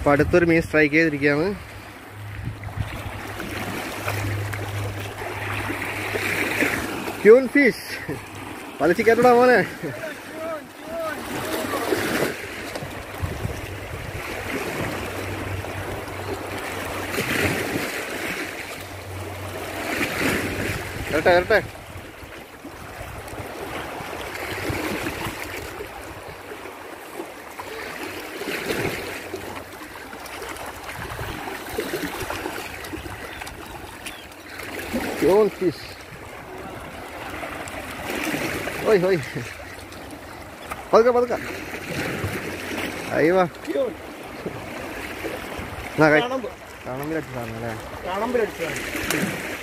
അപ്പൊ അടുത്തൊരു മീൻ സ്ട്രൈക്ക് ചെയ്തിരിക്കുകയാണ് ക്യൂൺ ഫിഷ് വലിച്ചിക്കാറ്റൂടാ മോനെ വരട്ടെ വരട്ടെ ക്യൂൺ ഫിഷ് ഓയ് ഓയ് പതുക്കെ പതുക്കെ അയ്യോ ക്യൂൺ എന്നാ കൈ കാണുമ്പോ കാണാൻ സാധനം അല്ലേ കാണുമ്പോഴടിച്ചതാണ്